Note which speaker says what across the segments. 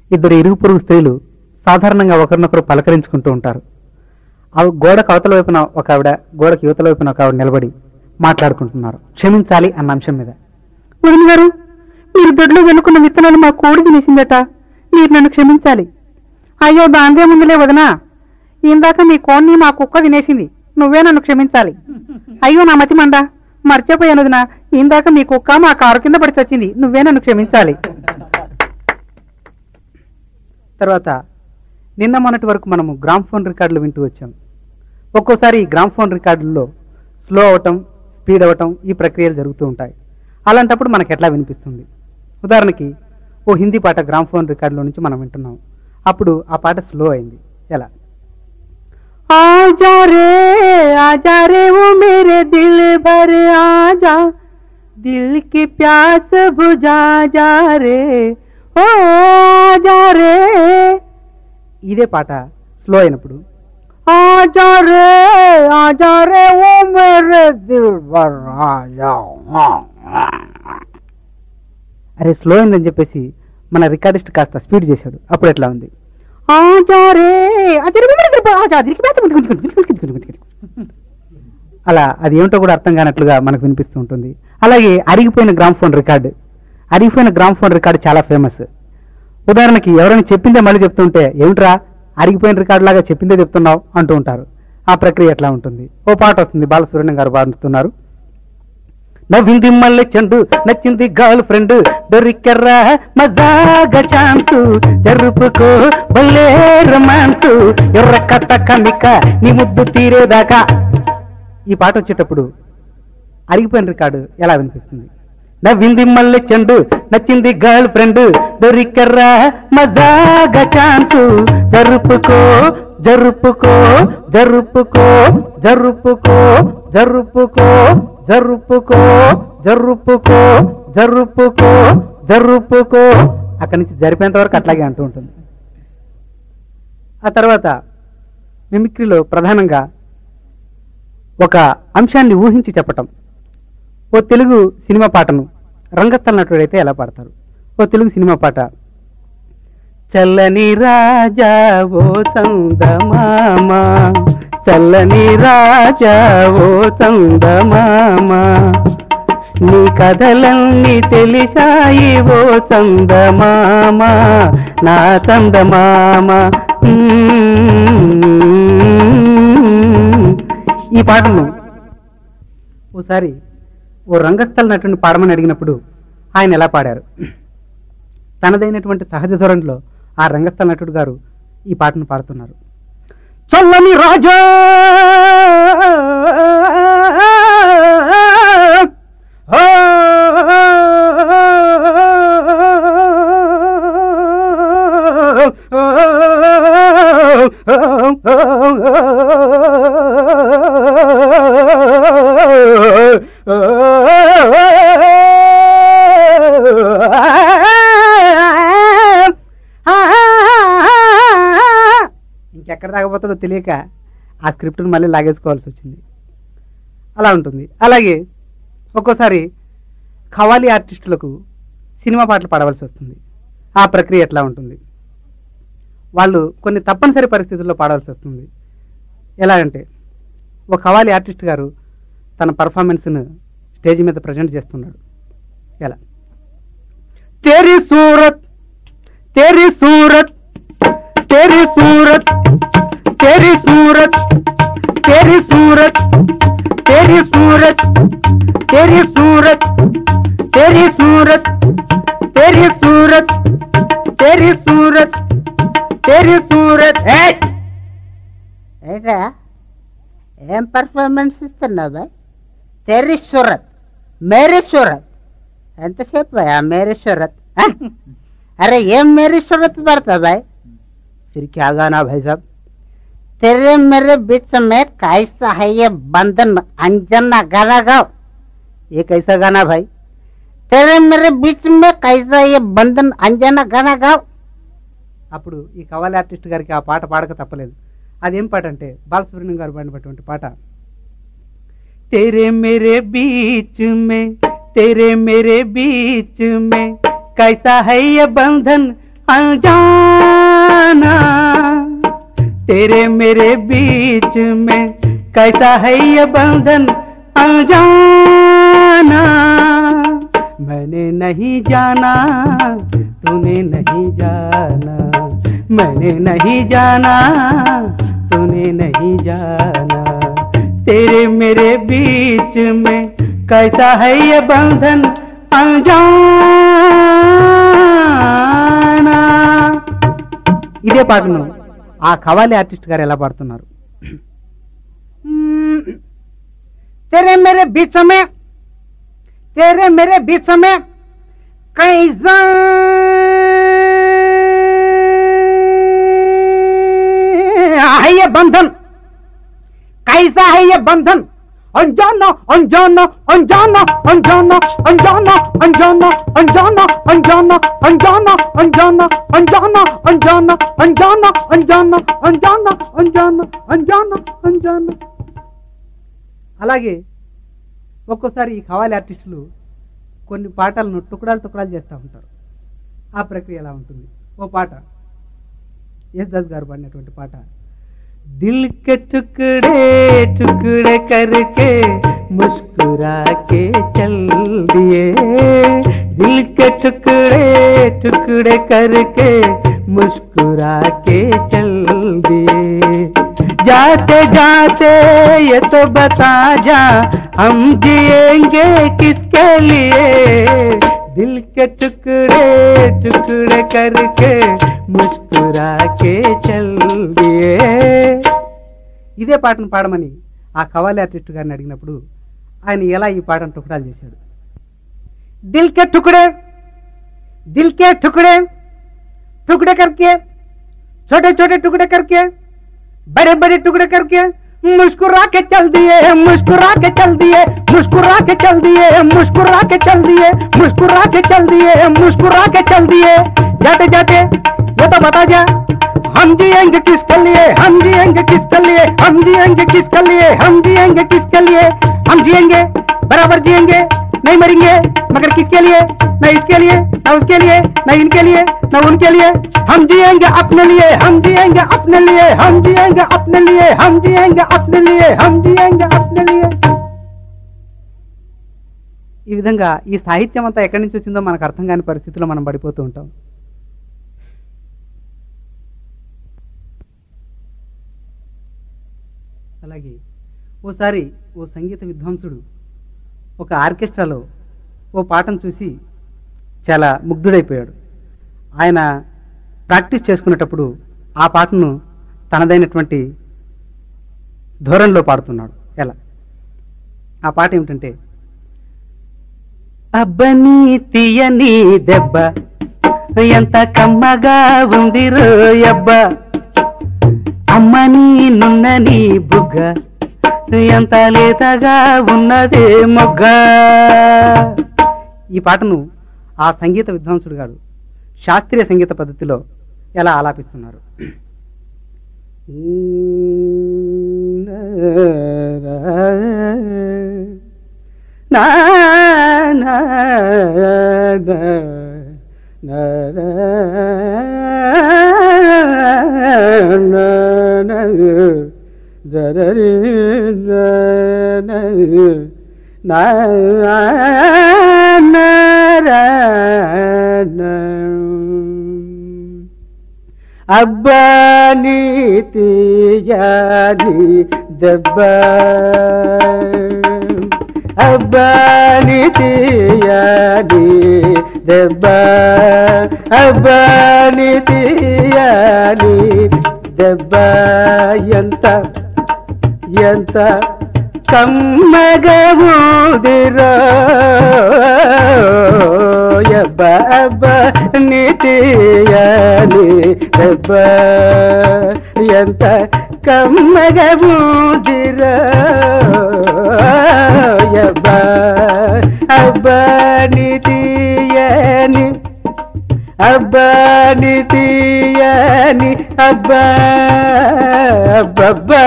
Speaker 1: ఇద్దరు ఇరుగు పొరుగు స్త్రీలు సాధారణంగా ఒకరినొకరు పలకరించుకుంటూ ఉంటారు అవి గోడకు అవతల వైపున ఒక ఆవిడ గోడకి యువతల వైపున ఒక ఆవిడ నిలబడి మాట్లాడుకుంటున్నారు క్షమించాలి అన్న అంశం మీద వదిన గారు మీరు దొడ్లో వెనుకున్న విత్తనాలు మా కోడి తినేసిందట మీరు నన్ను క్షమించాలి అయ్యో దాందే ముందులే వదినా ఇందాక మీ కోడిని మా కుక్క తినేసింది నువ్వే నన్ను క్షమించాలి అయ్యో నా మతి మండ మర్చిపోయాను వదినా ఇందాక మీ కుక్క మా కారు కింద పడి చచ్చింది నువ్వే నన్ను క్షమించాలి తర్వాత నిన్న మొన్నటి వరకు మనము గ్రామ్ ఫోన్ రికార్డులు వింటూ వచ్చాం ఒక్కోసారి ఈ గ్రామ్ ఫోన్ రికార్డుల్లో స్లో అవటం స్పీడ్ అవ్వటం ఈ ప్రక్రియలు జరుగుతూ ఉంటాయి అలాంటప్పుడు మనకు ఎట్లా వినిపిస్తుంది ఉదాహరణకి ఓ హిందీ పాట గ్రామ్ ఫోన్ రికార్డులో నుంచి మనం వింటున్నాం అప్పుడు ఆ పాట స్లో అయింది ఎలా आजा रे आजा रे वो मेरे दिल भर आजा दिल की प्यास बुझा जा रे ओ आजा रे ఇదే పాట స్లో అయినప్పుడు ఆజా రే ఆజా రే ఓ మేరే దిల్ భర్ ఆజా అరే స్లో అయిందని చెప్పేసి మన రికార్డిస్ట్ కాస్త స్పీడ్ చేశాడు అప్పుడు ఎట్లా ఉంది ఆజా రే ఆజా రే ఆజా దిల్కి ప్యాస్ అలా అది ఏమిటో కూడా అర్థం కానట్లుగా మనకు వినిపిస్తూ ఉంటుంది అలాగే అరిగిపోయిన గ్రామ్ ఫోన్ రికార్డు అరిగిపోయిన గ్రామ్ ఫోన్ రికార్డు చాలా ఫేమస్ ఉదాహరణకి ఎవరైనా చెప్పిందే మళ్ళీ చెప్తుంటే ఏమిట్రా అరిగిపోయిన రికార్డు లాగా చెప్పిందే చెప్తున్నావు అంటూ ఉంటారు ఆ ప్రక్రియ ఎట్లా ఉంటుంది ఓ పాట వస్తుంది బాలసుబ్రహ్మణ్యం గారు పాడుతున్నారు నవ్వింది మల్లె చెండు నచ్చింది గర్ల్ ఫ్రెండ్ దొరికెర్రా మజాగా ఛాన్సు జరుపుకో భలే రొమాన్సు ఎర్ర కట్ట కమిక నీ ముద్దు తీరేదాకా ఈ పాట వచ్చేటప్పుడు అరిగిపోయిన రికార్డు ఎలా వినిపిస్తుంది నవ్వింది మల్లె చెండు నచ్చింది గర్ల్ ఫ్రెండ్ దొరికెర్రా మజాగా ఛాన్సు జరుపుకో జరుపుకో జరుపుకో జరుపుకో జరుపుకో జరుపుకో జరుపుకో జరుపుకో జరుపుకో అక్కడి నుంచి జరిపేంత వరకు అట్లాగే అంటూ ఉంటుంది ఆ తర్వాత మిమిక్రీలో ప్రధానంగా ఒక అంశాన్ని ఊహించి చెప్పటం ఓ తెలుగు సినిమా పాటను రంగస్థల నటుడైతే ఎలా పాడతారు ఓ తెలుగు సినిమా పాట చల్లని రాజా ఓ చందమామ చల్లని రాజా ఓ చందమామ నీ కథలన్నీ తెలిసాయి ఓ చందమామ నా చందమామ ఈ పాటను ఓసారి ఓ రంగస్థల నటుని పాడమని అడిగినప్పుడు ఆయన ఎలా పాడారు తనదైనటువంటి సహజ ధోరణిలో ఆ రంగస్థల నటుడు గారు ఈ పాటను పాడుతున్నారు చల్లని రాజా ఇంకెక్కడ రాకపోతాడో తెలియక ఆ స్క్రిప్ట్ను మళ్ళీ లాగేసుకోవాల్సి వచ్చింది అలా ఉంటుంది అలాగే ఒక్కోసారి ఖవాలీ ఆర్టిస్టులకు సినిమా పాటలు పాడవలసి వస్తుంది ఆ ప్రక్రియ ఎట్లా ఉంటుంది వాళ్ళు కొన్ని తప్పనిసరి పరిస్థితుల్లో పాడాల్సి వస్తుంది ఎలా అంటే ఒక ఖవాలీ ఆర్టిస్ట్ గారు తన పర్ఫార్మెన్స్ను స్టేజ్ మీద ప్రజెంట్ చేస్తున్నాడు ఎలా తేరి సూరత్ తేరి సూరత్ తేరి సూరత్ తేరి సూరత్ తేరి సూరత్ తేరి సూరత్ తేరి సూరత్ తేరి సూరత్ తేరి సూరత్ తేరి సూరత్ తేరి సూరత్
Speaker 2: ఏంటా ఏం పర్ఫార్మెన్స్ ఇస్తున్నావు బాయ్ తెరి సూరత్ మేరీ సూరత్ ఎంతసేపు బాయ్ ఆ మేరీ సూరత్ ఆ? అరే ఏం మేరీ సూరత్ పడతా బాయ్
Speaker 1: फिर क्या गाना भाई साहब
Speaker 2: तेरे मेरे बीच में कैसा है ये बंधन अंजना गाना गाओ
Speaker 1: ये कैसा गाना भाई
Speaker 2: तेरे मेरे बीच में कैसा ये बंधन अंजना गाना गाओ
Speaker 1: అప్పుడు ఈ కవాలి ఆర్టిస్ట్ గారికి ఆ పాట పాడక తప్పలేదు అదేం పాట అంటే బాలసుబ్రహ్మణ్యం గారు పాడినటువంటి పాట तेरे मेरे बीच में तेरे मेरे बीच में कैसा है ये बंधन अनजाना तेरे मेरे बीच में कैसा है ये बंधन अनजाना मैंने नहीं जाना तूने नहीं जाना मैंने नहीं जाना तूने नहीं जाना तेरे मेरे बीच में कैसा है ये बंधन अनजाना ఇదే పాటను ఆ కవాలి ఆర్టిస్ట్ గారు ఎలా పాడుతున్నారు
Speaker 2: तेरे मेरे बीच में तेरे मेरे बीच में कैसा है ये बंधन कैसा है ये बंधन अनजाना अनजाना अनजाना अनजाना अनजाना अनजाना अनजाना अनजाना अनजाना अनजाना अनजाना अनजाना अनजाना अनजाना अनजाना अनजाना अनजाना अनजाना
Speaker 1: అలాగే ఒక్కోసారి ఈ కవాలి ఆర్టిస్టులు కొన్ని పాటలను టుకుడాలు టుకుడాలు చేస్తూ ఉంటారు ఆ ప్రక్రియ ఎలా ఉంటుంది ఓ పాట ఎస్ దాస్ గారు పాడినటువంటి పాట దిల్ కే టుకుడే టుకుడే కర్కే ముస్కురా కే చల్ దియే దిల్ కే టుకుడే టుకుడే కర్కే ముస్కురా కే చల్ दिए जाते जाते ये तो बता जा हम जिएंगे किसके लिए दिल के टुकड़े टुकड़े करके मुस्कुरा के चल दिए ఇదే పాటను పాడమని ఆ కవాలి ఆర్టిస్ట్ గారిని అడిగినప్పుడు ఆయన ఎలా ఈ పాటను టుకడాలు చేశాడు
Speaker 2: दिल के टुकड़े दिल के टुकड़े टुकड़े करके छोटे छोटे टुकड़े करके बड़े बड़े टुकड़े करके मुस्कुरा के चल दिए मुस्कुरा के चल दिए मुस्कुरा के चल दिए मुस्कुरा के चल दिए मुस्कुरा के चल दिए मुस्कुरा के चल दिए जाते जाते ये तो बता जा हम जिएंगे किसके लिए हम जिएंगे किसके लिए हम जिएंगे किसके लिए हम जिएंगे किसके लिए हम जिएंगे बराबर जिएंगे नहीं मरेंगे मगर किसके लिए न इसके लिए न उसके लिए न इनके लिए न उनके लिए हम जिएंगे अपने लिए हम जिएंगे अपने लिए हम जिएंगे अपने लिए हम जिएंगे अपने लिए हम जिएंगे अपने लिए
Speaker 1: ఈ విధంగా ఈ సాహిత్యం అంతా ఎక్కడి నుంచి వచ్చిందో మనకు అర్థం కాని పరిస్థితిలో మనం పడిపోతూ ఉంటాం అలాగే ఓసారి ఓ సంగీత విద్వాంసుడు ఒక ఆర్కెస్ట్రాలో ఓ పాటను చూసి చాలా ముగ్ధుడైపోయాడు ఆయన ప్రాక్టీస్ చేసుకునేటప్పుడు ఆ పాటను తనదైనటువంటి ధోరణిలో పాడుతున్నాడు ఎలా ఆ పాట ఏమిటంటే అబ్బని తీయని దెబ్బ ఎంత కమ్మగా ఉంది రోయబ్బ అమ్మని నున్నని బుగ్గ ఎంత లేతగా ఉన్నదే మొగ్గ ఈ పాటను ఆ సంగీత విద్వాంసుడు గారు శాస్త్రీయ సంగీత పద్ధతిలో ఎలా ఆలాపిస్తున్నారు నా నా నా నా నా జరరి నా అబ్బాని తీయాలి దెబ్బ అబ్బాని తీయాలి దెబ్బ అబ్బాని తీయాలి దెబ్బ ఎంత ఎంత కమ్మగా ఊదిరో యబ్బ అబ్బ నితియాలి దెబ్బ ఎంత కమ్మగా ఊదిరో యబ్బ అబ్బ నితియని అబ్బాని తీయని అబ్బా అబ్బబ్బా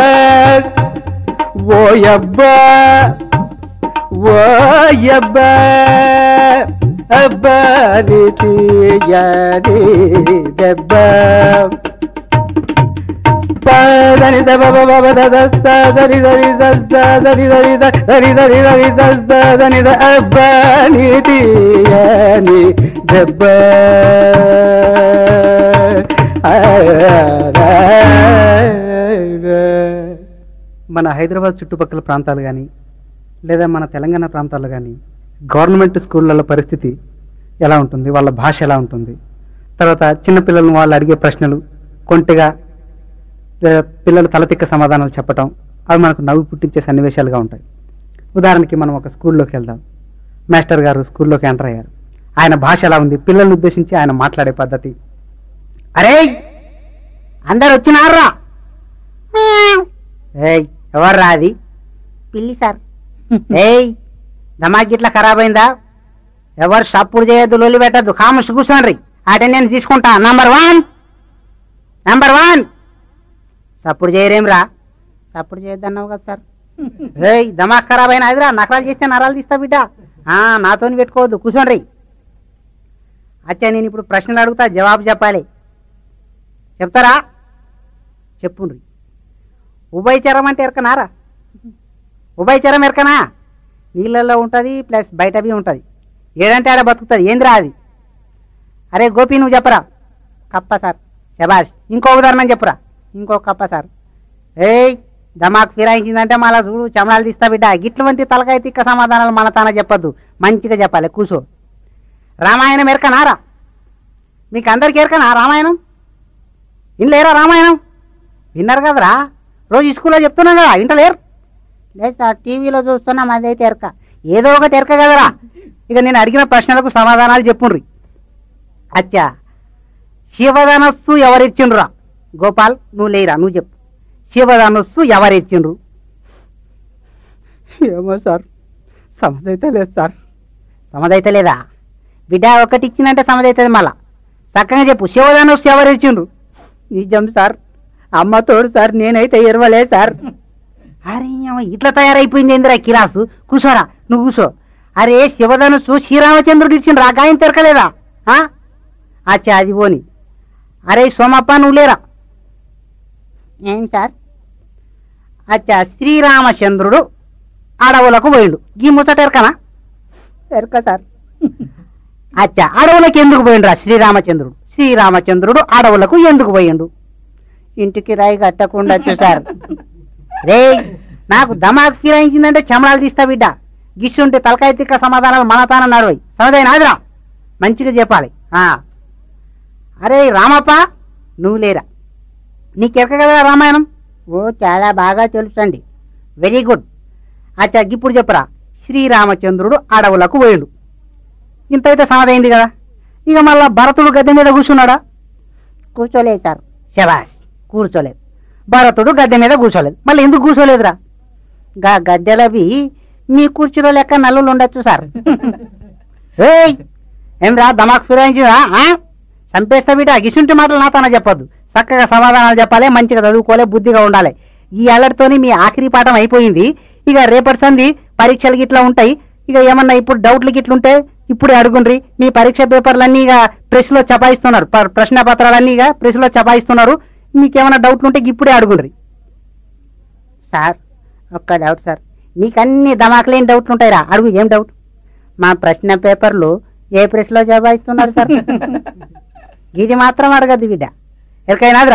Speaker 1: ఓయబ్బా ఓయబ్బా అబ్బాని తీయని దెబ్బ పదని దబ బబ దద సదని దని దస్స దని దని దని దని దని దస్స దని ద అబ్బాని తీయని దెబ్బ మన హైదరాబాద్ చుట్టుపక్కల ప్రాంతాలు కానీ లేదా మన తెలంగాణ ప్రాంతాల్లో కానీ గవర్నమెంట్ స్కూళ్ళలో పరిస్థితి ఎలా ఉంటుంది వాళ్ళ భాష ఎలా ఉంటుంది తర్వాత చిన్నపిల్లలను వాళ్ళు అడిగే ప్రశ్నలు కొంటెగా లేదా పిల్లలు తలతిక్క సమాధానాలు చెప్పటం అవి మనకు నవ్వు పుట్టించే సన్నివేశాలుగా ఉంటాయి ఉదాహరణకి మనం ఒక స్కూల్లోకి వెళ్దాం మాస్టర్ గారు స్కూల్లోకి ఎంటర్ అయ్యారు ఆయన భాష ఎలా ఉంది పిల్లల్ని ఉద్దేశించి ఆయన మాట్లాడే పద్ధతి
Speaker 2: అరే అందరు వచ్చినారా ఏయ్ ఎవర్రా అది పిల్లి సార్ ఏయ్ దమాక్ ఇట్లా ఖరాబ్ అయిందా ఎవరు సప్పుడు చేయొద్దు లొల్లి పెట్టద్దు కామర్స్ కూర్చోండి అటెండెన్స్ తీసుకుంటా నంబర్ వన్ నంబర్ వన్ సప్పుడు చేయరేం రా సప్పుడు చేయొద్దన్నావు కదా సార్ ఏయ్ దమాక్ ఖరాబ్ అయిన అదిరా నకరాలు చేస్తే నరాలు తీస్తా బిడ్డ ఆ, నాతోని పెట్టుకోవద్దు కూర్చోండి అచ్చా నేను ఇప్పుడు ప్రశ్నలు అడుగుతా జవాబు చెప్పాలి చెప్తారా చెప్పుండ్రి ఉభయచరం అంటే ఎరకనారా ఉభయచరం ఎరకనా నీళ్ళల్లో ఉంటుంది ప్లస్ బయట బి ఉంటుంది ఏదంటే ఆడ బతుకుతుంది ఏందిరా అది అరే గోపి నువ్వు చెప్పరా కప్ప సార్ శబాష్ ఇంకో ఉదాహరణ చెప్పురా ఇంకో కప్ప సార్ ఏయ్ దమాక్ ఫిరాయించిందంటే మళ్ళా చూడు చమడాలు తీస్తా బిడ్డ గిట్లవంటి తలకాయ తిక్క సమాధానాలు మన తాన చెప్పొద్దు మంచిగా చెప్పాలి కూర్చో రామాయణం ఎరకనారా మీకు అందరికి ఎరకనా రామాయణం వినలేరా రామాయణం విన్నారు కదరా రోజు స్కూల్లో చెప్తున్నాం కదా వింటలేరు లేదు సార్ టీవీలో చూస్తున్నాం అదైతే ఎరక ఏదో ఒకటి ఎరక కదరా ఇక నేను అడిగిన ప్రశ్నలకు సమాధానాలు చెప్పుండ్రి అచ్చా శివధనస్సు ఎవరిచ్చిండ్రురా గోపాల్ నువ్వు లేరా నువ్వు చెప్పు శివధనస్సు ఎవరిచ్చిండ్రు
Speaker 1: ఏమో సార్ సమదైతే లేదు సార్
Speaker 2: సమదైతే లేదా బిడ్డ ఒకటి ఇచ్చిందంటే సమదైతుంది మళ్ళా చక్కగా చెప్పు శివధనస్సు ఎవరిచ్చిండ్రు
Speaker 1: నిజం సార్ అమ్మ తోడు సార్ నేనైతే ఇరవలే సార్
Speaker 2: అరే అమ్మ, ఇట్లా తయారైపోయింది ఏందిరా కిరాసు కూర్చోరా నువ్వు కూర్చో అరే శివధనుసు శ్రీరామచంద్రుడు ఇచ్చిన గాయం తెరకలేదా ఆ? అచ్చా అది పోని అరే సోమప్ప నువ్వు లేరా ఏం సార్ అచ్చా శ్రీరామచంద్రుడు అడవులకు పోయిండు ఈ ముచ్చట ఎరకనా
Speaker 1: ఎరక సార్
Speaker 2: అచ్చా అడవులకు ఎందుకు పోయిండ్రా శ్రీరామచంద్రుడు శ్రీరామచంద్రుడు అడవులకు ఎందుకు పోయిండు ఇంటికి రాయి కట్టకుండా సార్ రే నాకు దమాక్ ఫిరాయించిందంటే చమడాలు తీస్తా బిడ్డ గిష్చుంటే తలకాయ తిక్క సమాధానాలు మన తాన నడవై సమదైన ఆదిరా మంచిగా చెప్పాలి ఆ. అరే రామప్ప నువ్వు లేరా నీకెరక కదా రామాయణం ఓ చాలా బాగా తెలుసండి వెరీ గుడ్ అచ్చా ఇప్పుడు చెప్పురా శ్రీరామచంద్రుడు అడవులకు పోయిండు ఇంతైతే సమదైంది కదా ఇక మళ్ళా భరతుడు గద్దె మీద కూర్చున్నాడా కూర్చోలేదు సార్ శబాష్ కూర్చోలేదు భరతుడు గద్దె మీద కూర్చోలేదు మళ్ళీ ఎందుకు కూర్చోలేదురా గా గద్దెలవి మీ కుర్చీలో లెక్క నల్లులు ఉండొచ్చు సార్ ఏయ్ ఏం రా దమాక్ ఫిరాయించిందా ఆ? చంపేస్తా బిడ్డ గిసుంటి మాటలు నాతోనే చెప్పొద్దు చక్కగా సమాధానాలు చెప్పాలి మంచిగా చదువుకోలే బుద్ధిగా ఉండాలి ఈ అల్లరితోని మీ ఆఖరి పాఠం అయిపోయింది ఇక రేపటి సంది పరీక్షలు గిట్లా ఉంటాయి ఇక ఏమన్నా ఇప్పుడు డౌట్లు గిట్లుంటే ఇప్పుడే అడుగుండ్రి మీ పరీక్ష పేపర్లన్నీ ఇక ప్రెస్ లో చపాయిస్తున్నారు ప- ప్రశ్న పత్రాలన్నీ ఇక ప్రెస్ లో చపాయిస్తున్నారు మీకేమైనా డౌట్లు ఉంటే ఇప్పుడే అడుగుండ్రి సార్ ఒక్క డౌట్ సార్ మీకు అన్ని ధమాకలేని డౌట్లు ఉంటాయిరా అడుగు ఏం డౌట్ మా ప్రశ్న పేపర్లు ఏ ప్రెస్లో జవాయిస్తున్నారు సార్ ఇది మాత్రం అడగద్దు బిడ్డ ఎక్కడైనాదిరా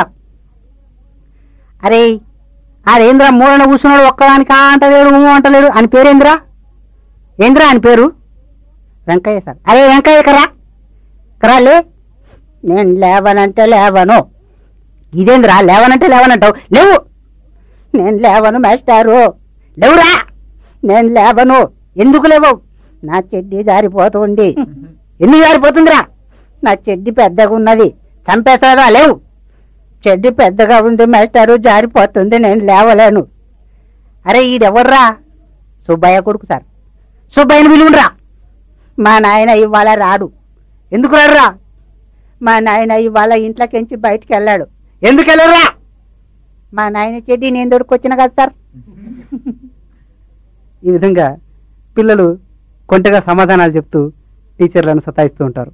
Speaker 2: అరే అదేంద్రా మూలన కూర్చున్నాడు ఒక్కదానికి ఆ అంటలేడు ఊ అంటలేడు అని పేరేంద్రా ఏంద్రా అని పేరు వెంకయ్య సార్ అరే వెంకయ్య కరా కరా లే నేను లేవనంటే లేవను ఇదేంద్రా లేవనంటే లేవనంటావు లేవు నేను లేవను మాస్టారు లేవురా నేను లేవను ఎందుకు లేవు నా చెడ్డి జారిపోతుంది ఎందుకు జారిపోతుందిరా నా చెడ్డి పెద్దగా ఉన్నది చంపేస్తారా లేవు చెడ్డి పెద్దగా ఉంది మాస్టారు జారిపోతుంది నేను లేవలేను అరే ఈడెవర్రా సుబ్బయ్య కొడుకు సార్ సుబ్బయ్యని పిలువురా మా నాయన ఇవాళ రాడు ఎందుకు రాడురా మా నాయన ఇవాళ ఇంట్లోకించి బయటికి వెళ్ళాడు ఎందుకు వెళ్ళరా మా నాయన చెడ్డి నేను దొరికొచ్చిన కదా సార్
Speaker 1: ఈ విధంగా పిల్లలు కొంటగా సమాధానాలు చెప్తూ టీచర్లను సతాయిస్తూ ఉంటారు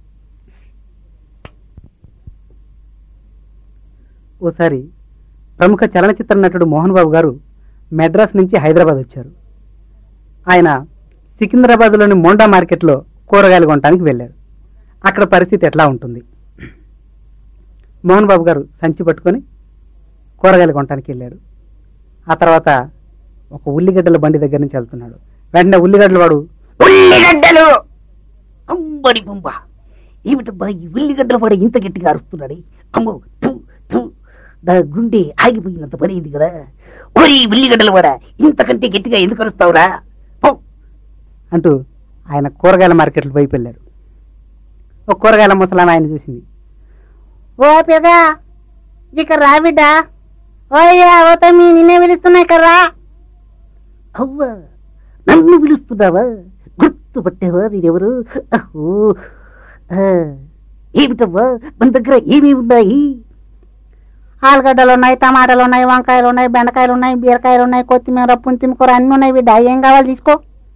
Speaker 1: ఓసారి ప్రముఖ చలనచిత్ర నటుడు మోహన్ బాబు గారు మెడ్రాస్ నుంచి హైదరాబాద్ వచ్చారు ఆయన సికింద్రాబాద్లోని మోండా మార్కెట్లో కూరగాయలు కొనడానికి వెళ్ళారు అక్కడ పరిస్థితి ఎట్లా ఉంటుంది మోహన్ బాబు గారు సంచి పట్టుకొని కూరగాయలు కొనడానికి వెళ్ళాడు ఆ తర్వాత ఒక ఉల్లిగడ్డల బండి దగ్గర నుంచి వెళ్తున్నాడు వెంటనే ఉల్లిగడ్డలు వాడు
Speaker 3: ఉల్లిగడ్డలు అంబడి బొంబ ఏమిటబ్బా ఈ ఉల్లిగడ్డలు పడ ఇంత గట్టిగా అరుస్తున్నాడు అమ్మో థు, థు. నా గుండె ఆగిపోయినంత పని అయింది కదా ఓరి ఉల్లిగడ్డలు పడ ఇంతకంటే గట్టిగా ఎందుకు అరుస్తావురా పో.
Speaker 1: అంటూ ఆయన కూరగాయల మార్కెట్ల వైపు వెళ్ళారు ఒక కూరగాయల ముసలామె ఆయన చూసింది
Speaker 2: ఓ పెదా ఇక రా బిడ్డ ఓయ్యా ఓ తమ్మి నిన్నే పిలుస్తున్నాయి కర్రా
Speaker 3: అవ్వా నన్ను పిలుస్తున్నావా గుర్తుపట్టావా నేనెవరు అహో ఆ, ఏమిటవ్వా మన దగ్గర ఏమేమి ఉన్నాయి
Speaker 2: ఆలుగడ్డలు ఉన్నాయి టమాటాలు ఉన్నాయి వంకాయలు ఉన్నాయి బెండకాయలు ఉన్నాయి బీరకాయలు ఉన్నాయి కొత్తిమీర పుంతిమ కూర అన్నీ ఉన్నాయి బిడ్డ ఏం కావాలి తీసుకో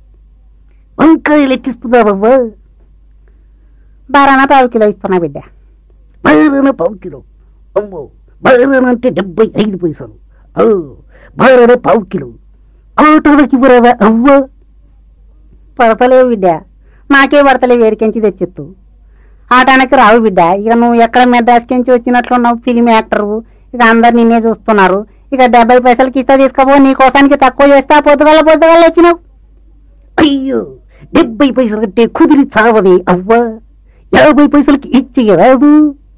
Speaker 3: వంకాయలు ఎక్కిస్తున్నావవ్వా
Speaker 2: బారానా పావు కిలో ఇస్తున్నా బిడ్డ
Speaker 3: బారన పావు కిలో అమ్మో బారన అంటే డెబ్బై ఐదు పైసలు ఓ బారన పావు కిలో ఆటోలకి ఇవ్వరావా అవ్వ
Speaker 2: పడతలేవు బిడ్డ నాకే పడతలేవు ఏడికెంచి తెచ్చిత్తు ఆటానికి రావు బిడ్డ ఇక నువ్వు ఎక్కడ మెడ్రాస్కించి వచ్చినట్లున్నావు ఫిలిం యాక్టర్ ఇక అందరు నిన్నే చూస్తున్నారు ఇక డెబ్బై పైసలకి ఇస్తా తీసుకోపో నీ కోసానికి తక్కువ చేస్తా పొద్దుగల పొద్దుగల వచ్చినావు
Speaker 3: అయ్యో డెబ్బై పైసలు కంటే కుదిరి చావది అవ్వ యాభై పైసలకి ఇచ్చేయరాదు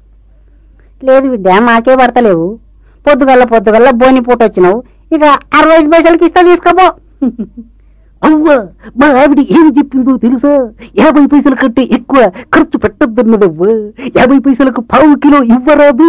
Speaker 2: లేదు బిడ్డ మాకే పడతలేవు పొద్దుగల్ల పొద్దుగల్ల బోని పూట వచ్చినావు ఇక అరవై ఐదు పైసలకి ఇస్తా తీసుకోపో
Speaker 3: అవ్వ మా ఆవిడ ఏం చెప్పిందో తెలుసా యాభై పైసల కంటే ఎక్కువ ఖర్చు పెట్టద్దన్నదవ్వ యాభై పైసలకు పావు కిలో ఇవ్వరాదు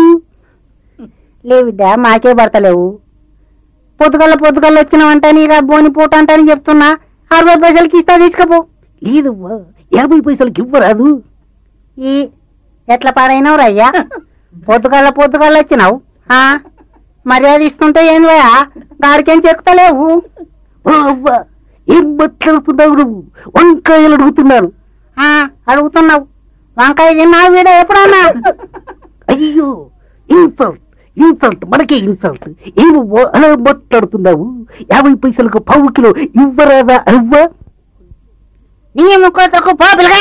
Speaker 2: లే బిడ్డ మాకే పడతలేవు పొద్దుగల్ల పొద్దుగల్ల వచ్చినావంటే ఇక బోని పూట అంటని చెప్తున్నా అరవై పైసలకి ఇస్తా తీసుకోపో
Speaker 3: లేదవ్వా యాభై పైసలకి ఇవ్వరాదు
Speaker 2: ఈ ఎట్లా పాడైనావు రయ్యా పొద్దుగల్ల పొద్దుగల్ల వచ్చినావు ఆ, మర్యాద ఇస్తుంటే ఏంది భయ గాడికేం చెక్కుతలేవు
Speaker 3: ఓ అవ్వ ఏం మాట్లాడుతున్నావు నువ్వు వంకాయలు అడుగుతున్నాను
Speaker 2: ఆ, అడుగుతున్నావు వంకాయ తిన్నావు వీడ ఎప్పుడన్నా
Speaker 3: అయ్యో ఇన్సల్ట్ ఇన్సల్ట్ మనకే ఇన్సల్ట్ ఏమో అలా మాట్లాడుతున్నావు యాభై పైసలకు పావు కిలో ఇవ్వరాదా అవ్వ
Speaker 2: నీ ముక్కకు పోపిలుగా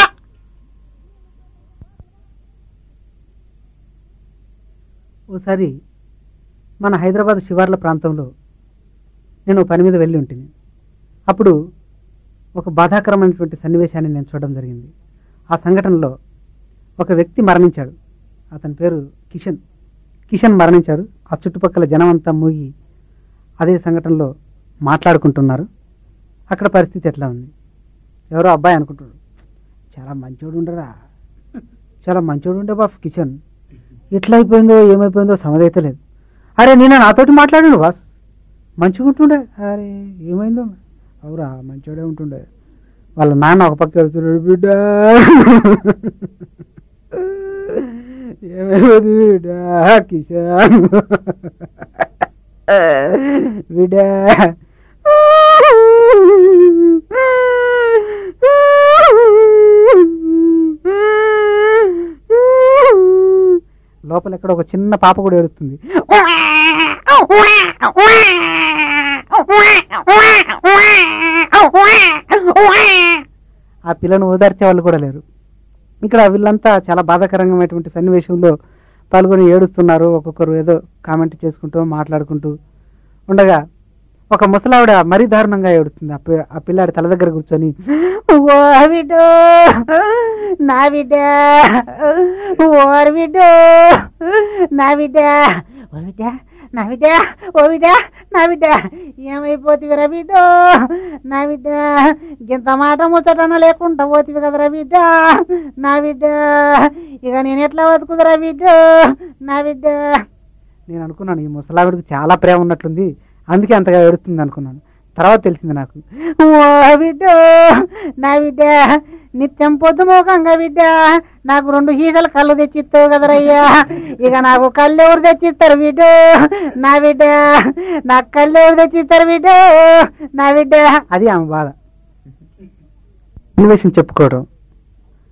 Speaker 1: ఓసారి మన హైదరాబాద్ శివార్ల ప్రాంతంలో నేను ఓ పని మీద వెళ్ళి ఉంటుంది అప్పుడు ఒక బాధాకరమైనటువంటి సన్నివేశాన్ని నేను చూడడం జరిగింది ఆ సంఘటనలో ఒక వ్యక్తి మరణించాడు అతని పేరు కిషన్ కిషన్ మరణించాడు ఆ చుట్టుపక్కల జనం అంతా మూగి అదే సంఘటనలో మాట్లాడుకుంటున్నారు అక్కడ పరిస్థితి ఎట్లా ఉంది ఎవరో అబ్బాయి అనుకుంటున్నాడు చాలా మంచోడు ఉండరా చాలా మంచోడు ఉండే బాస్ కిషన్ ఎట్లా అయిపోయిందో ఏమైపోయిందో సమదైతే లేదు అరే నేను నాతోటి మాట్లాడాను బాస్ మంచిగా ఉంటుండే అరే ఏమైందో అవురా మంచోడే ఉంటుండే వాళ్ళ నాన్న ఒక పక్క వెళ్తున్నాడు బిడ్డ ఏమైపోయింది బిడ్డ కిషాన్ బిడ్డ లోపల ఎక్కడ ఒక చిన్న పాప కూడా ఏడుస్తుంది ఆ పిల్లను ఓదార్చే వాళ్ళు కూడా లేరు ఇక్కడ వీళ్ళంతా చాలా బాధాకరమైనటువంటి సన్నివేశంలో పాల్గొని ఏడుస్తున్నారు ఒక్కొక్కరు ఏదో కామెంట్ చేసుకుంటూ మాట్లాడుకుంటూ ఉండగా ఒక ముసలావిడ మరీ దారుణంగా ఏడుస్తుంది ఆ పి- ఆ పిల్లాడి తల దగ్గర కూర్చొని
Speaker 2: ఓ బిడ్డో నా బిడ్డ ఓర్ బిడ్డో నా బిడ్డ ఓ బిడ్డ నా బిడ్డ ఓ బిడ్డ నా బిడ్డ ఏమైపోతివిరా బిడ్డో నా బిడ్డ ఇంత మాట ముచ్చటన లేకుండా పోతివి కదరా బిడ్డ నా బిడ్డ ఇక నేను ఎట్లా బతుకుదరా బిడ్డ నా బిడ్డ
Speaker 1: నేను అనుకున్నాను ఈ ముసలావిడికి చాలా ప్రేమ ఉన్నట్లుంది అందుకే అంతగా ఏడుస్తుంది అనుకున్నాను తర్వాత తెలిసింది నాకు
Speaker 2: ఓ బిడ్డ నా బిడ్డ నిత్యం పొద్దుమోకంగా బిడ్డ నాకు రెండు హీసలు కళ్ళు తెచ్చిస్తావు కదరయ్యా ఇక నాకు కళ్ళు ఎవరు తెచ్చిస్తారు బిడ్డ నా బిడ్డ నాకు కళ్ళు ఎవరు తెచ్చిస్తారు బిడ్డ నా బిడ్డ
Speaker 1: అది ఆమె బాధ ఇన్వేషన్ చెప్పుకోవడం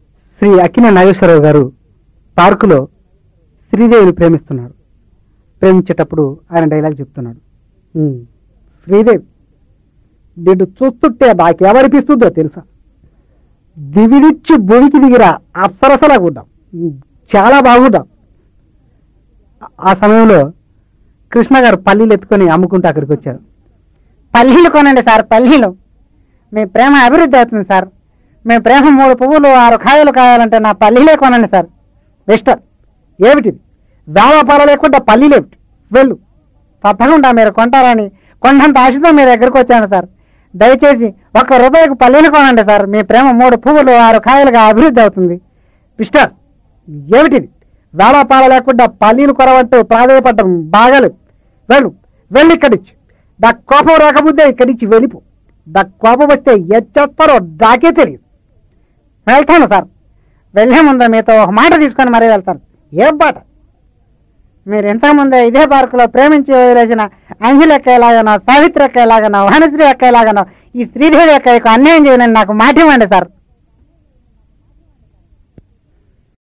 Speaker 1: శ్రీ అక్కిన నాగేశ్వరరావు గారు పార్కులో శ్రీదేవిని ప్రేమిస్తున్నాడు ప్రేమించేటప్పుడు ఆయన డైలాగ్ చెప్తున్నాడు "ఉమ్, శ్రీదేవి నిన్ను చూస్తుంటే నాకెవరిపిస్తుందో తెలుసా దివి నుంచి భూమికి దిగిరా అప్సరసలాగా ఉన్నాం ఉమ్, చాలా బాగున్నాం ఆ- ఆ సమయంలో కృష్ణ గారు పల్లీలు ఎత్తుకొని అమ్ముకుంటూ అక్కడికి వచ్చారు
Speaker 2: పల్లీలు కొనండి సార్ పల్లీలు మీ ప్రేమ అభివృద్ధి అవుతుంది సార్ మీ ప్రేమ మూడు పువ్వులు ఆరు కాయలు కాయాలంటే నా పల్లీలే కొనండి సార్
Speaker 1: మిస్టర్ ఏమిటిది వ్యాపారం లేకుండా పల్లీలేమిటి వెళ్ళు
Speaker 2: తప్పకుండా మీరు కొంటారని కొండంత ఆశతో మీ దగ్గరకు వచ్చాను సార్ దయచేసి ఒక్క రూపాయికి పల్లీలు కొనండి సార్ మీ ప్రేమ మూడు పువ్వులు ఆరు కాయలుగా అభివృద్ధి అవుతుంది
Speaker 1: మిస్టర్ ఏమిటిది వేళపాల లేకుండా పల్లీలు కొరవంటూ ప్రాధాయపడడం బాగాలేదు వెళ్ళు వెళ్ళి ఇక్కడి నుంచి నా కోపం రాకముందే ఇక్కడి నుంచి వెళ్ళిపో నా కోపం వస్తే ఏం చేస్తారో నాకే తెలియదు
Speaker 2: వెళ్తాను సార్ వెళ్ళే ముందు మీతో ఒక మాట తీసుకొని మరీ వెళ్తాను
Speaker 1: ఏం మాట
Speaker 2: మీరు ఇంతకుముందే ఇదే పార్కులో ప్రేమించి వదిలేసిన అంజలి ఎక్క ఎలాగనో సావిత్రి ఎక్క ఎలాగనో వాణిశ్రీ ఎక్క ఎలాగనో ఈ శ్రీదేవి ఎక్కకు అన్యాయం చేయనని నాకు మాట ఇవ్వండి సార్